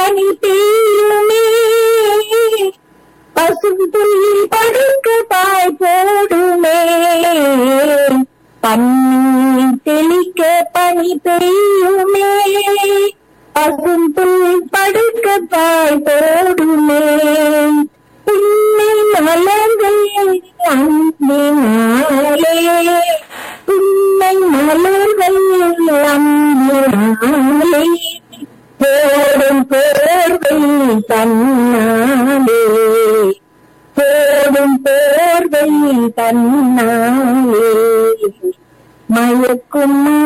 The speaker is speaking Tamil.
பனி பெய்யுமே பசும்புல் படுக்க பாய் போடுமே பன்னீர் தெளிக்க பனி பெய்யுமே பசும்புல் படுக்க பாய் போடுமே புன்னை மலர்கள் அன்பினாலே புன்னை மலர்கள் அன்பினாலே போடும் போர்வை தன்னாலே போடும் போர்வை தன்னாலே மயக்கும்